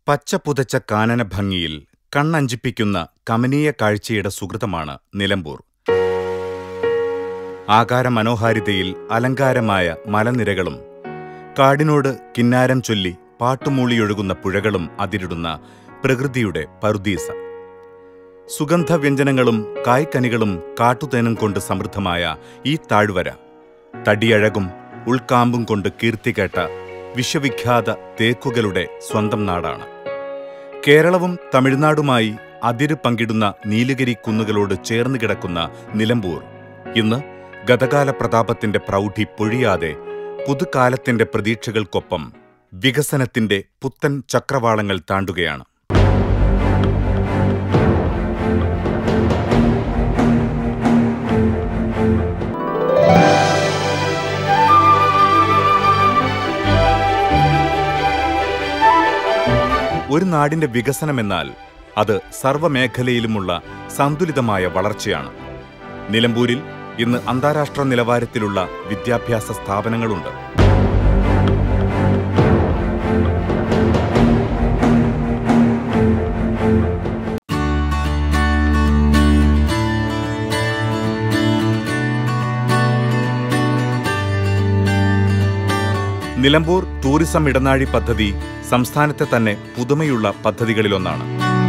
പച്ച പുതച്ച കാനന ഭംഗിയിൽ കണ്ണഞ്ചിപ്പിക്കുന്ന കമനീയ കാഴ്ചയുടെ സുഹൃതമാണ് നിലമ്പൂർ ആകാരമനോഹാരിതയിൽ അലങ്കാരമായ മലനിരകളും കാടിനോട് കിന്നാരം ചൊല്ലി പാട്ടുമൂളിയൊഴുകുന്ന പുഴകളും അതിരിടുന്ന പ്രകൃതിയുടെ പറുദീസ സുഗന്ധവ്യഞ്ജനങ്ങളും കായ്ക്കനികളും കാട്ടുതേനും കൊണ്ട് സമൃദ്ധമായ ഈ താഴ്വര തടിയഴകും ഉൾക്കാമ്പും കൊണ്ട് കീർത്തികേട്ട വിശ്വവിഖ്യാത തേക്കുകളുടെ സ്വന്തം നാടാണ് കേരളവും തമിഴ്നാടുമായി അതിര് പങ്കിടുന്ന നീലഗിരി കുന്നുകളോട് ചേർന്ന് കിടക്കുന്ന നിലമ്പൂർ ഇന്ന് ഗതകാല പ്രതാപത്തിന്റെ പ്രൗഢി പൊഴിയാതെ പുതുകാലത്തിന്റെ പ്രതീക്ഷകൾക്കൊപ്പം വികസനത്തിന്റെ പുത്തൻ ചക്രവാളങ്ങൾ താണ്ടുകയാണ് ഒരു നാടിന്റെ വികസനമെന്നാൽ അത് സർവ്വമേഖലയിലുമുള്ള സന്തുലിതമായ വളർച്ചയാണ് നിലമ്പൂരിൽ ഇന്ന് അന്താരാഷ്ട്ര നിലവാരത്തിലുള്ള വിദ്യാഭ്യാസ സ്ഥാപനങ്ങളുണ്ട് നിലമ്പൂർ ടൂറിസം ഇടനാഴി പദ്ധതി സംസ്ഥാനത്തെ തന്നെ പുതുമയുള്ള പദ്ധതികളിലൊന്നാണ്